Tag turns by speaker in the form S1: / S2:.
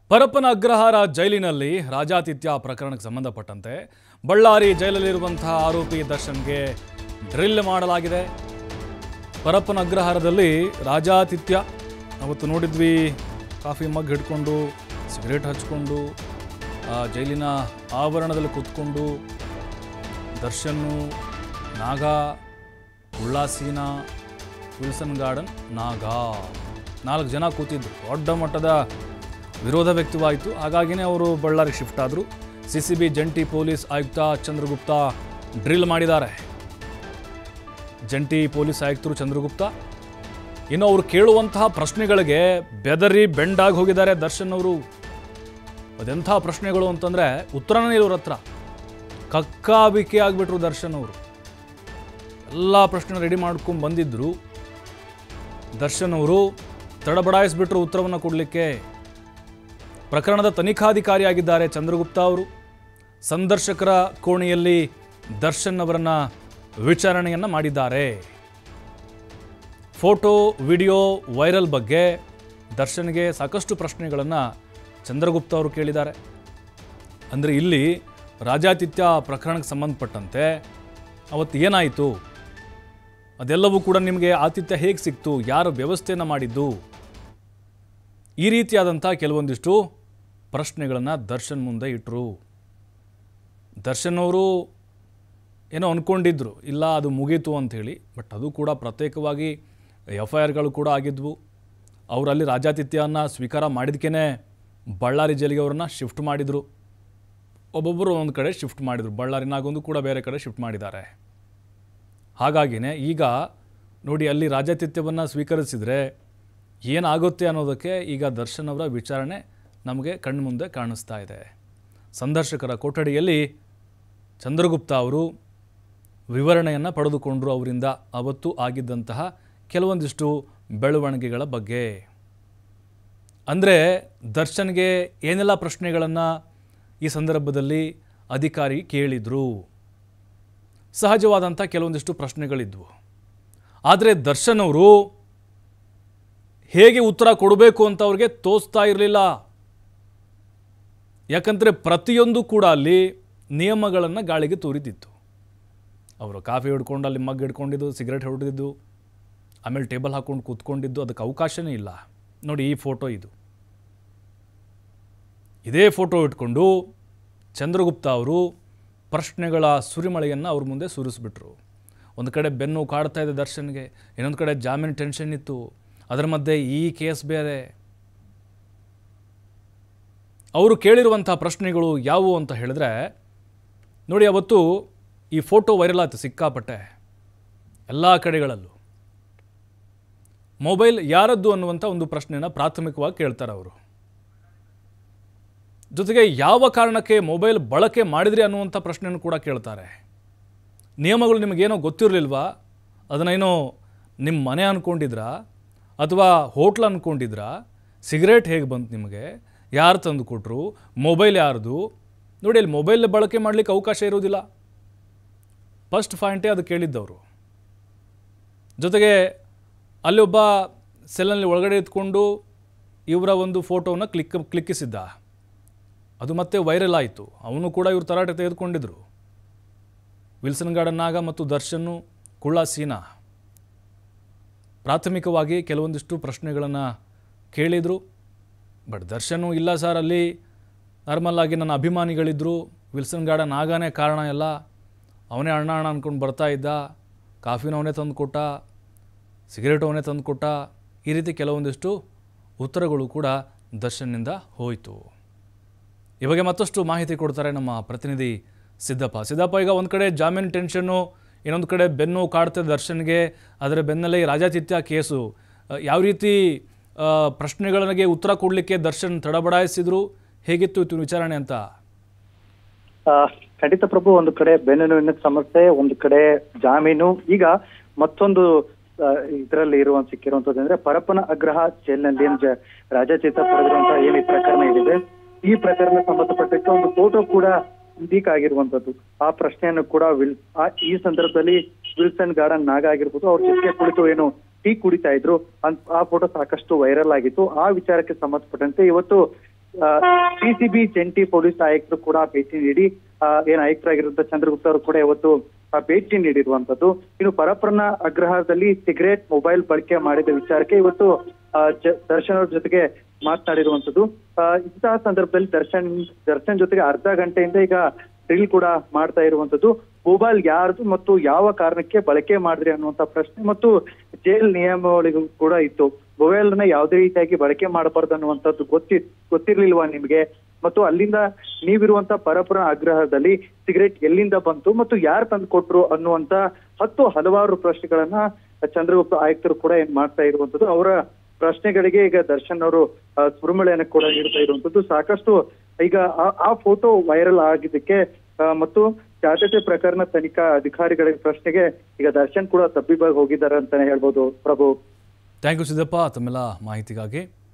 S1: ಪರಪ್ಪನ ಅಗ್ರಹಾರ ಜೈಲಿನಲ್ಲಿ ರಾಜಾತಿಥ್ಯ ಪ್ರಕರಣಕ್ಕೆ ಸಂಬಂಧಪಟ್ಟಂತೆ ಬಳ್ಳಾರಿ ಜೈಲಲ್ಲಿರುವಂತಹ ಆರೋಪಿ ದರ್ಶನ್ಗೆ ಡ್ರಿಲ್ ಮಾಡಲಾಗಿದೆ ಪರಪ್ಪನ ಅಗ್ರಹಾರದಲ್ಲಿ ರಾಜಾತಿಥ್ಯ ಅವತ್ತು ನೋಡಿದ್ವಿ ಕಾಫಿ ಮಗ್ ಹಿಡ್ಕೊಂಡು ಸಿಗರೇಟ್ ಹಚ್ಕೊಂಡು ಆ ಜೈಲಿನ ಆವರಣದಲ್ಲಿ ಕೂತ್ಕೊಂಡು ದರ್ಶನ್ನು ನಾಗ ಉಲ್ಲಾಸೀನ ವಿಲ್ಸನ್ ಗಾರ್ಡನ್ ನಾಗ ನಾಲ್ಕು ಜನ ಕೂತಿದ್ರು ದೊಡ್ಡ ಮಟ್ಟದ ವಿರೋಧ ವ್ಯಕ್ತವಾಯಿತು ಹಾಗಾಗಿನೇ ಅವರು ಬಳ್ಳಾರಿಗೆ ಶಿಫ್ಟ್ ಆದರು ಸಿ ಸಿ ಬಿ ಜಂಟಿ ಪೊಲೀಸ್ ಆಯುಕ್ತ ಚಂದ್ರಗುಪ್ತ ಡ್ರಿಲ್ ಮಾಡಿದ್ದಾರೆ ಜಂಟಿ ಪೊಲೀಸ್ ಆಯುಕ್ತರು ಚಂದ್ರಗುಪ್ತ ಇನ್ನು ಅವರು ಕೇಳುವಂತಹ ಪ್ರಶ್ನೆಗಳಿಗೆ ಬೆದರಿ ಬೆಂಡಾಗಿ ಹೋಗಿದ್ದಾರೆ ದರ್ಶನ್ ಅವರು ಅದೆಂಥ ಪ್ರಶ್ನೆಗಳು ಅಂತಂದರೆ ಉತ್ತರನೇ ಇಲ್ಲ ಅವ್ರ ಹತ್ರ ಕಕ್ಕಾಬಿಕ್ಕಿ ಆಗಿಬಿಟ್ರು ದರ್ಶನ್ ಅವರು ಎಲ್ಲ ಪ್ರಶ್ನೆ ರೆಡಿ ಮಾಡ್ಕೊಂಡು ಬಂದಿದ್ದರು ದರ್ಶನ್ ಅವರು ತಡಬಡಾಯಿಸ್ಬಿಟ್ರು ಉತ್ತರವನ್ನು ಕೊಡಲಿಕ್ಕೆ ಪ್ರಕರಣದ ತನಿಖಾಧಿಕಾರಿಯಾಗಿದ್ದಾರೆ ಚಂದ್ರಗುಪ್ತ ಅವರು ಸಂದರ್ಶಕರ ಕೋಣೆಯಲ್ಲಿ ದರ್ಶನ್ ಅವರನ್ನ ವಿಚಾರಣೆಯನ್ನು ಮಾಡಿದ್ದಾರೆ ಫೋಟೋ ವಿಡಿಯೋ ವೈರಲ್ ಬಗ್ಗೆ ದರ್ಶನ್ಗೆ ಸಾಕಷ್ಟು ಪ್ರಶ್ನೆಗಳನ್ನು ಚಂದ್ರಗುಪ್ತ ಅವರು ಕೇಳಿದ್ದಾರೆ ಅಂದರೆ ಇಲ್ಲಿ ರಾಜಾತಿಥ್ಯ ಪ್ರಕರಣಕ್ಕೆ ಸಂಬಂಧಪಟ್ಟಂತೆ ಅವತ್ತು ಏನಾಯಿತು ಅದೆಲ್ಲವೂ ಕೂಡ ನಿಮಗೆ ಆತಿಥ್ಯ ಹೇಗೆ ಸಿಕ್ತು ಯಾರು ವ್ಯವಸ್ಥೆಯನ್ನು ಮಾಡಿದ್ದು ಈ ರೀತಿಯಾದಂಥ ಕೆಲವೊಂದಿಷ್ಟು ಪ್ರಶ್ನೆಗಳನ್ನು ದರ್ಶನ್ ಮುಂದೆ ಇಟ್ಟರು ದರ್ಶನ್ ಅವರು ಏನೋ ಅಂದ್ಕೊಂಡಿದ್ರು ಇಲ್ಲ ಅದು ಮುಗೀತು ಅಂಥೇಳಿ ಬಟ್ ಅದು ಕೂಡ ಪ್ರತ್ಯೇಕವಾಗಿ ಎಫ್ ಐ ಆರ್ಗಳು ಕೂಡ ಆಗಿದ್ವು ಅವರು ಅಲ್ಲಿ ರಾಜಾತಿಥ್ಯವನ್ನು ಸ್ವೀಕಾರ ಮಾಡಿದ್ಕೇ ಬಳ್ಳಾರಿ ಜೈಲಿಗೆ ಅವ್ರನ್ನ ಶಿಫ್ಟ್ ಮಾಡಿದರು ಒಬ್ಬೊಬ್ಬರು ಒಂದು ಕಡೆ ಶಿಫ್ಟ್ ಮಾಡಿದರು ಬಳ್ಳಾರಿನಾಗೊಂದು ಕೂಡ ಬೇರೆ ಕಡೆ ಶಿಫ್ಟ್ ಮಾಡಿದ್ದಾರೆ ಹಾಗಾಗಿನೇ ಈಗ ನೋಡಿ ಅಲ್ಲಿ ರಾಜಾತಿಥ್ಯವನ್ನು ಸ್ವೀಕರಿಸಿದರೆ ಏನಾಗುತ್ತೆ ಅನ್ನೋದಕ್ಕೆ ಈಗ ದರ್ಶನ್ ಅವರ ವಿಚಾರಣೆ ನಮಗೆ ಕಣ್ಮುಂದೆ ಕಾಣಿಸ್ತಾ ಇದೆ ಸಂದರ್ಶಕರ ಕೊಠಡಿಯಲ್ಲಿ ಚಂದ್ರಗುಪ್ತ ಅವರು ವಿವರಣೆಯನ್ನು ಪಡೆದುಕೊಂಡರು ಅವರಿಂದ ಅವತ್ತು ಆಗಿದ್ದಂತಹ ಕೆಲವೊಂದಿಷ್ಟು ಬೆಳವಣಿಗೆಗಳ ಬಗ್ಗೆ ಅಂದರೆ ದರ್ಶನ್ಗೆ ಏನೆಲ್ಲ ಪ್ರಶ್ನೆಗಳನ್ನು ಈ ಸಂದರ್ಭದಲ್ಲಿ ಅಧಿಕಾರಿ ಕೇಳಿದರು ಸಹಜವಾದಂಥ ಕೆಲವೊಂದಿಷ್ಟು ಪ್ರಶ್ನೆಗಳಿದ್ವು ಆದರೆ ದರ್ಶನ್ ಅವರು ಹೇಗೆ ಉತ್ತರ ಕೊಡಬೇಕು ಅಂತ ಅವ್ರಿಗೆ ತೋಚ್ತಾ ಇರಲಿಲ್ಲ ಯಾಕಂದರೆ ಪ್ರತಿಯೊಂದು ಕೂಡ ಅಲ್ಲಿ ನಿಯಮಗಳನ್ನು ಗಾಳಿಗೆ ತೂರಿದಿತ್ತು ಅವರು ಕಾಫಿ ಹಿಡ್ಕೊಂಡು ಅಲ್ಲಿ ಮಗ್ ಹಿಡ್ಕೊಂಡಿದ್ದು ಸಿಗರೇಟ್ ಹೊಡೆದಿದ್ದು ಆಮೇಲೆ ಟೇಬಲ್ ಹಾಕ್ಕೊಂಡು ಕೂತ್ಕೊಂಡಿದ್ದು ಅದಕ್ಕೆ ಅವಕಾಶನೇ ಇಲ್ಲ ನೋಡಿ ಈ ಫೋಟೋ ಇದು ಇದೇ ಫೋಟೋ ಇಟ್ಕೊಂಡು ಚಂದ್ರಗುಪ್ತ ಅವರು ಪ್ರಶ್ನೆಗಳ ಸುರಿಮಳೆಯನ್ನು ಅವ್ರ ಮುಂದೆ ಸುರಿಸ್ಬಿಟ್ರು ಒಂದು ಕಡೆ ಬೆನ್ನು ಕಾಡ್ತಾ ಇದೆ ದರ್ಶನ್ಗೆ ಇನ್ನೊಂದು ಕಡೆ ಜಾಮೀನು ಟೆನ್ಷನ್ ಇತ್ತು ಅದರ ಮಧ್ಯೆ ಈ ಕೇಸ್ ಬೇರೆ ಅವರು ಕೇಳಿರುವಂಥ ಪ್ರಶ್ನೆಗಳು ಯಾವುವು ಅಂತ ಹೇಳಿದ್ರೆ ನೋಡಿ ಅವತ್ತು ಈ ಫೋಟೋ ವೈರಲ್ ಆಯ್ತು ಸಿಕ್ಕಾಪಟ್ಟೆ ಎಲ್ಲ ಕಡೆಗಳಲ್ಲೂ ಮೊಬೈಲ್ ಯಾರದ್ದು ಅನ್ನುವಂಥ ಒಂದು ಪ್ರಶ್ನೆನ ಪ್ರಾಥಮಿಕವಾಗಿ ಕೇಳ್ತಾರೆ ಅವರು ಜೊತೆಗೆ ಯಾವ ಕಾರಣಕ್ಕೆ ಮೊಬೈಲ್ ಬಳಕೆ ಮಾಡಿದ್ರಿ ಅನ್ನುವಂಥ ಪ್ರಶ್ನೆಯನ್ನು ಕೂಡ ಕೇಳ್ತಾರೆ ನಿಯಮಗಳು ನಿಮಗೇನೋ ಗೊತ್ತಿರಲಿಲ್ವಾ ಅದನ್ನೇನೋ ನಿಮ್ಮ ಮನೆ ಅಂದ್ಕೊಂಡಿದ್ರಾ ಅಥವಾ ಹೋಟ್ಲ್ ಅಂದ್ಕೊಂಡಿದ್ರಾ ಸಿಗರೇಟ್ ಹೇಗೆ ಬಂತು ನಿಮಗೆ ಯಾರು ತಂದು ಕೊಟ್ಟರು ಮೊಬೈಲ್ ಯಾರ್ದು ನೋಡಿ ಅಲ್ಲಿ ಮೊಬೈಲ್ ಬಳಕೆ ಮಾಡಲಿಕ್ಕೆ ಅವಕಾಶ ಇರೋದಿಲ್ಲ ಫಸ್ಟ್ ಪಾಯಿಂಟೇ ಅದು ಕೇಳಿದ್ದವರು ಜೊತೆಗೆ ಅಲ್ಲಿ ಒಬ್ಬ ಸೆಲ್ನಲ್ಲಿ ಒಳಗಡೆ ಇದ್ಕೊಂಡು ಇವರ ಒಂದು ಫೋಟೋನ ಕ್ಲಿಕ್ ಕ್ಲಿಕ್ಕಿಸಿದ್ದ ಅದು ಮತ್ತೆ ವೈರಲ್ ಆಯಿತು ಅವನು ಕೂಡ ಇವರು ತರಾಟೆ ತೆಗೆದುಕೊಂಡಿದ್ರು ವಿಲ್ಸನ್ ಗಾರ್ಡನ್ ನಾಗ ಮತ್ತು ದರ್ಶನ್ನು ಕುಳ್ಳ ಸೀನಾ ಪ್ರಾಥಮಿಕವಾಗಿ ಕೆಲವೊಂದಿಷ್ಟು ಪ್ರಶ್ನೆಗಳನ್ನು ಕೇಳಿದರು ಬಟ್ ದರ್ಶನು ಇಲ್ಲ ಸರ್ ಅಲ್ಲಿ ನಾರ್ಮಲ್ ಆಗಿ ನನ್ನ ಅಭಿಮಾನಿಗಳಿದ್ದರು ವಿಲ್ಸನ್ ಗಾರ್ಡನ್ ನಾಗಾನೇ ಕಾರಣ ಎಲ್ಲ ಅವನೇ ಅಣ್ಣ ಅಣ್ಣ ಅಂದ್ಕೊಂಡು ಬರ್ತಾ ಇದ್ದ ಕಾಫಿನ ಅವನೇ ತಂದು ಕೊಟ್ಟ ಸಿಗರೇಟ್ ಅವನೇ ತಂದು ಕೊಟ್ಟ ಈ ರೀತಿ ಕೆಲವೊಂದಿಷ್ಟು ಉತ್ತರಗಳು ಕೂಡ ದರ್ಶನ್ನಿಂದ ಹೋಯಿತು ಈ ಬಗ್ಗೆ ಮತ್ತಷ್ಟು ಮಾಹಿತಿ ಕೊಡ್ತಾರೆ ನಮ್ಮ ಪ್ರತಿನಿಧಿ ಸಿದ್ದಪ್ಪ ಸಿದ್ದಪ್ಪ ಈಗ ಒಂದು ಕಡೆ ಜಾಮೀನು ಟೆನ್ಷನ್ನು ಇನ್ನೊಂದು ಕಡೆ ಬೆನ್ನು ಕಾಡ್ತದೆ ದರ್ಶನ್ಗೆ ಅದರ ಬೆನ್ನಲ್ಲೇ ಈ ರಾಜಾತಿಥ್ಯ ಕೇಸು ಅಹ್, ಯಾವ ರೀತಿ ಅಹ್, ಪ್ರಶ್ನೆಗಳಿಗೆ ಉತ್ತರ ಕೊಡಲಿಕ್ಕೆ ದರ್ಶನ್ ತಡಬಡಾಯಿಸಿದ್ರು ಹೇಗಿತ್ತು ಇತ್ತು ವಿಚಾರಣೆ ಅಂತ
S2: ಆ, ಖಂಡಿತ ಪ್ರಭು ಒಂದು ಕಡೆ ಬೆನ್ನು ನೋವಿನ ಸಮಸ್ಯೆ ಒಂದು ಕಡೆ ಜಾಮೀನು ಈಗ ಮತ್ತೊಂದು ಇದರಲ್ಲಿ ಇರುವ ಸಿಕ್ಕಿರುವಂತದ್ದು ಅಂದ್ರೆ ಪರಪ್ಪನ ಅಗ್ರಹ ಜೈಲಿನಲ್ಲಿ ಏನ್ ಜ- ರಾಜಾತೀತ ಪಡೆದಿರುವಂತಹ ಏನ್ ಈ ಪ್ರಕರಣ ಏನಿದೆ ಈ ಪ್ರಕರಣ ಸಂಬಂಧಪಟ್ಟಕ್ಕೆ ಒಂದು ಫೋಟೋ ಕೂಡ ಲೀಕ್ ಆಗಿರುವಂತದ್ದು ಆ ಪ್ರಶ್ನೆಯನ್ನು ಕೂಡ ವಿಲ್ ಆ ಈ ಸಂದರ್ಭದಲ್ಲಿ ವಿಲ್ಸನ್ ಗಾರ್ಡನ್ ನಾಗ ಆಗಿರ್ಬೋದು ಅವ್ರ ಜೊತೆ ಕುಳಿತು ಏನು ಟೀ ಕುಡಿತಾ ಇದ್ರು ಅನ್- ಆ ಫೋಟೋ ಸಾಕಷ್ಟು ವೈರಲ್ ಆಗಿತ್ತು ಆ ವಿಚಾರಕ್ಕೆ ಸಂಬಂಧಪಟ್ಟಂತೆ ಇವತ್ತು ಸಿಸಿಬಿ ಜಂಟಿ ಪೊಲೀಸ್ ಆಯುಕ್ತರು ಕೂಡ ಭೇಟಿ ನೀಡಿ ಆ, ಏನ್ ಆಯುಕ್ತರಾಗಿರುವಂತ ಚಂದ್ರಗುಪ್ತ ಅವರು ಕೂಡ ಇವತ್ತು ಆ, ಭೇಟಿ ನೀಡಿರುವಂತದ್ದು ಇನ್ನು ಪರಪ್ಪನ ಅಗ್ರಹಾರದಲ್ಲಿ ಸಿಗರೇಟ್ ಮೊಬೈಲ್ ಬಳಕೆ ಮಾಡಿದ ವಿಚಾರಕ್ಕೆ ಇವತ್ತು ಆ, ಜ- ದರ್ಶನ್ ಅವ್ರ ಜೊತೆಗೆ ಮಾತನಾಡಿರುವಂತದ್ದು ಆ, ಇಂತಹ ಸಂದರ್ಭದಲ್ಲಿ ದರ್ಶನ್ ದರ್ಶನ್ ಜೊತೆಗೆ ಅರ್ಧ ಗಂಟೆಯಿಂದ ಈಗ ಡ್ರಿಲ್ ಕೂಡ ಮಾಡ್ತಾ ಇರುವಂತದ್ದು ಮೊಬೈಲ್ ಯಾರ್ದು ಮತ್ತು ಯಾವ ಕಾರಣಕ್ಕೆ ಬಳಕೆ ಮಾಡಿದ್ರಿ ಅನ್ನುವಂತ ಪ್ರಶ್ನೆ ಮತ್ತು ಜೈಲ್ ನಿಯಮಾವಳಿಗಳು ಕೂಡ ಇತ್ತು ಮೊಬೈಲ್ ನ ಯಾವುದೇ ರೀತಿಯಾಗಿ ಬಳಕೆ ಮಾಡಬಾರ್ದು ಅನ್ನುವಂಥದ್ದು ಗೊತ್ತಿ ಗೊತ್ತಿರ್ಲಿಲ್ವಾ ನಿಮ್ಗೆ ಮತ್ತು ಅಲ್ಲಿಂದ ನೀವಿರುವಂತ ಪರಪುರ ಆಗ್ರಹದಲ್ಲಿ ಸಿಗರೇಟ್ ಎಲ್ಲಿಂದ ಬಂತು ಮತ್ತು ಯಾರು ತಂದು ಕೊಟ್ರು ಅನ್ನುವಂತ ಹತ್ತು ಹಲವಾರು ಪ್ರಶ್ನೆಗಳನ್ನ ಚಂದ್ರಗುಪ್ತ ಆಯುಕ್ತರು ಕೂಡ ಏನ್ ಮಾಡ್ತಾ ಇರುವಂತದ್ದು ಅವರ ಪ್ರಶ್ನೆಗಳಿಗೆ ಈಗ ದರ್ಶನ್ ಅವರು ಆ, ಸುರುಮಳೆಯನ್ನು ಕೂಡ ನೀಡ್ತಾ ಇರುವಂತದ್ದು ಸಾಕಷ್ಟು ಈಗ ಆ- ಆ ಫೋಟೋ ವೈರಲ್ ಆಗಿದ್ದಕ್ಕೆ ಆ, ಮತ್ತು ಜಾತ್ಯತೆ ಪ್ರಕರಣ ತನಿಖಾ ಅಧಿಕಾರಿಗಳ ಪ್ರಶ್ನೆಗೆ ಈಗ ದರ್ಶನ್ ಕೂಡ ತಬ್ಬಿಬಾಗಿ ಹೋಗಿದ್ದಾರೆ ಅಂತಾನೆ ಹೇಳ್ಬೋದು ಪ್ರಭು
S1: ಥ್ಯಾಂಕ್ ಯು ಸಿದ್ದಪ್ಪ ತಮ್ಮೆಲ್ಲ ಮಾಹಿತಿಗಾಗಿ